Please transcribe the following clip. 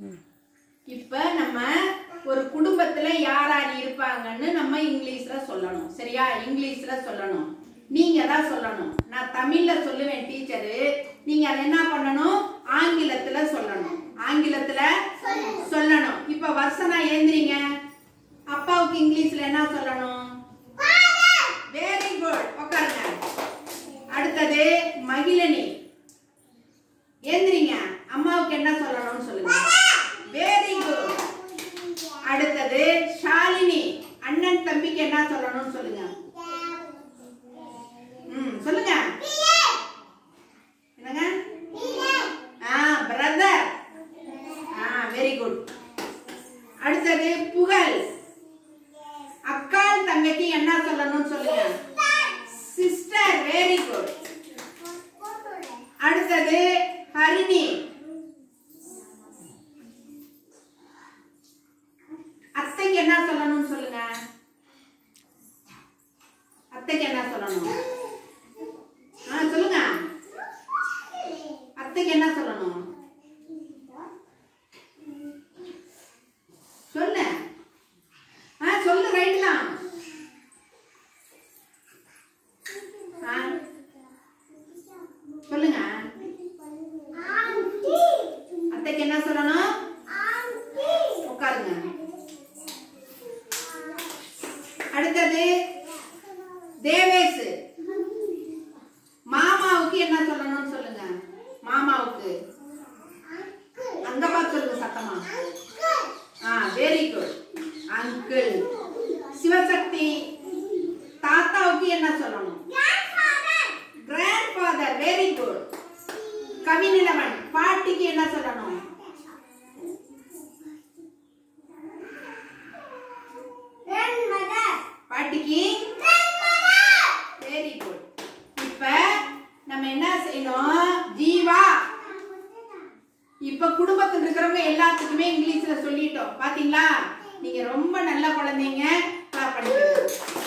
இப்ப நம்ம ஒரு குடும்பத்துல யார் யார் இருப்பாங்கன்னு நம்ம இங்கிலீஷ்ல சொல்லணும் சரியா இங்கிலீஷ்ல சொல்லணும் நீங்க தான் சொல்லணும் நான் தமிழ்ல சொல்லுவேன் டீச்சரு நீங்க அதை என்ன பண்ணணும் ஆங்கிலத்துல சொல்லணும் ஆங்கிலத்துல சொல்லணும் இப்ப வர்சனா ஏந்திரீங்க அப்பாவுக்கு இங்கிலீஷ்ல என்ன சொல்லணும் வெரி குட் உட்காருங்க அடுத்தது மகிழனி ஏந்திரிங்க அம்மாவுக்கு என்ன சொல்லணும்னு சொல்லுங்க வெரி குட் அடுத்தது ஷாலினி அண்ணன் தம்பிக்கு என்ன சொல்லணும்னு சொல்லுங்க ம் சொல்லுங்க என்னங்க ஆ பிரதர் ஆ வெரி குட் அடுத்தது புகழ் அக்கால் தங்கைக்கு என்ன சொல்லணும்னு சொல்லுங்க சிஸ்டர் வெரி குட் அடுத்தது ஹரிணி அத்தைக்கு என்ன சொல்லணும்னு சொல்லுங்க அத்தைக்கு என்ன சொல்லணும் ஆ சொல்லுங்க அத்தைக்கு என்ன சொல்லணும் சொல்லு ஆ சொல்லு ரைட் தான் ஆ சொல்லுங்க அத்தைக்கு என்ன சொல்லணும் உட்காருங்க அடுத்தது தேவேஷ் மாமாவுக்கு என்ன சொல்லணும்னு சொல்லுங்க மாமாவுக்கு அங்க பார்த்து சொல்லுங்க சத்தமா ஆ வெரி குட் அங்கிள் சிவசக்தி தாத்தாவுக்கு என்ன சொல்லணும் grandfather very good Kavinilavan பாட்டிக்கு என்ன சொல்லணும் பாட்டிக்கு வெரி குட் இப்ப நம்ம என்ன செய்யணும் ஜீவா இப்ப குடும்பத்தில் இருக்கிறவங்க எல்லாத்துக்குமே இங்கிலீஷ்ல சொல்லிட்டோம் பாத்தீங்களா நீங்க ரொம்ப நல்ல குழந்தைங்க clap பண்ணிக்கோங்க